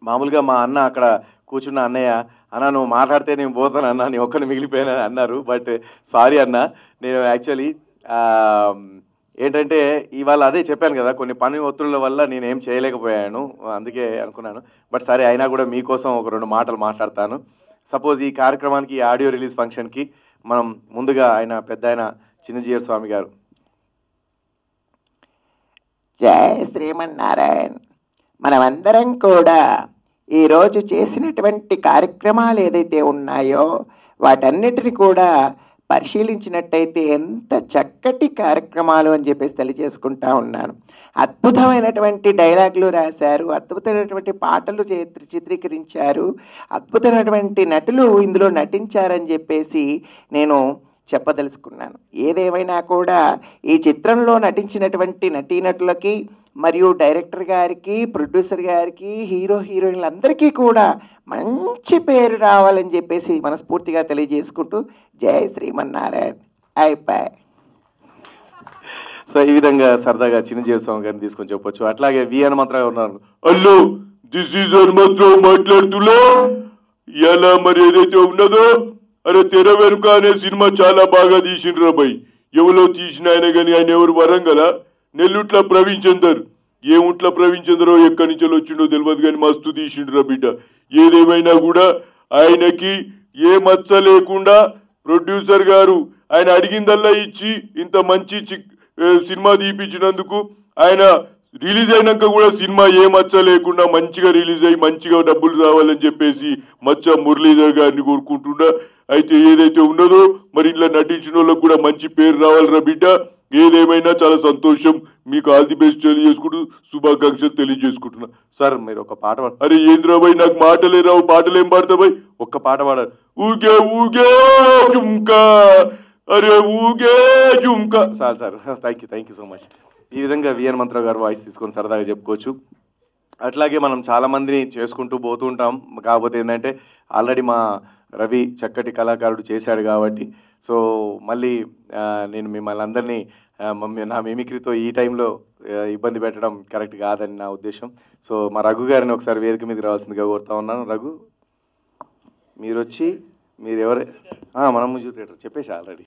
మామూలుగా మా అన్న అక్కడ కూర్చున్న అన్నయ్య అన్న నువ్వు మాట్లాడితే నేను పోతాను అన్న నీ ఒక్కరిని మిగిలిపోయాను అన్నారు బట్ సారీ అన్న నేను యాక్చువల్లీ ఏంటంటే ఇవాళ అదే చెప్పాను కదా కొన్ని పని ఒత్తిళ్ళ వల్ల నేను ఏం చేయలేకపోయాను అందుకే అనుకున్నాను బట్ సరే అయినా కూడా మీకోసం ఒక రెండు మాటలు మాట్లాడతాను సపోజ్ ఈ కార్యక్రమానికి ఈ ఆడియో రిలీజ్ ఫంక్షన్కి మనం ముందుగా ఆయన పెద్ద ఆయన చిన్నజీయర్ స్వామి గారు జయ శ్రీమన్నారాయణ మనమందరం కూడా ఈరోజు చేసినటువంటి కార్యక్రమాలు ఏదైతే ఉన్నాయో వాటన్నిటిని కూడా పరిశీలించినట్టయితే ఎంత చక్కటి కార్యక్రమాలు అని చెప్పేసి తెలియజేసుకుంటా ఉన్నాను అద్భుతమైనటువంటి డైలాగులు రాశారు అద్భుతమైనటువంటి పాటలు చిత్ర- చిత్రీకరించారు అద్భుతమైనటువంటి నటులు ఇందులో నటించారని చెప్పేసి నేను చెప్పదలుచుకున్నాను ఏదేమైనా కూడా ఈ చిత్రంలో నటించినటువంటి నటీనటులకి మరియు డైరెక్టర్ గారికి ప్రొడ్యూసర్ గారికి హీరో హీరోయిన్లందరికీ కూడా మంచి పేరు రావాలని చెప్పేసి మనస్ఫూర్తిగా తెలియజేసుకుంటూ జై శ్రీమన్నారాయణ అయిపోయి సో ఈ విధంగా సరదాగా చిన్నజీవి స్వామి గారిని తీసుకొని చెప్పొచ్చు అట్లాగే వి హనుమంతరావు ఉన్నారు హలో దిస్ ఈజ్ హనుమంతరావు మాట్లాడుతున్నా ఇలా మరి ఏదైతే ఉన్నదో అరే తెర వెనుక అనే సినిమా చాలా బాగా తీసిండ్రు రాబాయ్ ఎవరో తీసిన ఆయన కానీ ఆయన ఎవరు వరంగల నెల్లుట్ల ప్రవీణ్ చందర్ ఏముంట్ల ప్రవీణ్ చంద్రో ఎక్కడి నుంచి వచ్చిండో తెలియదు కానీ మస్తు తీసిండ్రు రా బిడ్డ ఏదేమైనా కూడా ఆయనకి ఏ మచ్చ లేకుండా ప్రొడ్యూసర్ గారు ఆయన అడిగిందల్లా ఇచ్చి ఇంత మంచి చి- ఏ, సినిమా తీపించినందుకు ఆయన రిలీజ్ అయినాక కూడా సినిమా ఏ మచ్చ లేకుండా మంచిగా రిలీజ్ అయ్యి మంచిగా డబ్బులు రావాలని చెప్పేసి మచ్చ మురళీధర్ గారిని కోరుకుంటున్నా అయితే ఏదైతే ఉన్నదో మరి ఇంట్లో నటించిన వాళ్ళకు కూడా మంచి పేరు రావాలిరా బిడ్డ ఏదేమైనా చాలా సంతోషం మీకు ఆల్ ది బెస్ట్ తెలియజేసుకుంటూ శుభాకాంక్షలు తెలియజేసుకుంటున్నా సార్ మీరు ఒక పాట పాడ- అరే ఏంద్రాబాయ్ నాకు మాటలే రావు పాటలు ఏం పాడతాబాయ్ ఒక్క పాట పాడారు ఊగే ఊగే జుంకా అరే ఊగే జుంకా sir sir thank you thank you so much ఈ విధంగా విఎన్ మంత్రావు గారు వాయిస్ తీసుకొని సరదాగా చెప్పుకోవచ్చు అట్లాగే మనం చాలా మందిని చేసుకుంటూ పోతూ ఉంటాం కాకపోతే ఏంటంటే ఆల్రెడీ మా రవి చక్కటి కళాకారుడు చేశాడు కాబట్టి సో మళ్ళీ ఆ, నేను మిమ్మల్ని అందరినీ ఆ, మమ్మీ నా మిమిక్రీతో ఈ టైంలో ఆ, ఇబ్బంది పెట్టడం కరెక్ట్ కాదని నా ఉద్దేశం సో మా రఘు గారిని ఒకసారి వేదిక మీదకి రావాల్సిందిగా కోరుతా ఉన్నాను రఘు మీరు వచ్చి మీరు ఎవరు ఆ, మనం థియేటర్ చెప్పేసి ఆల్రెడీ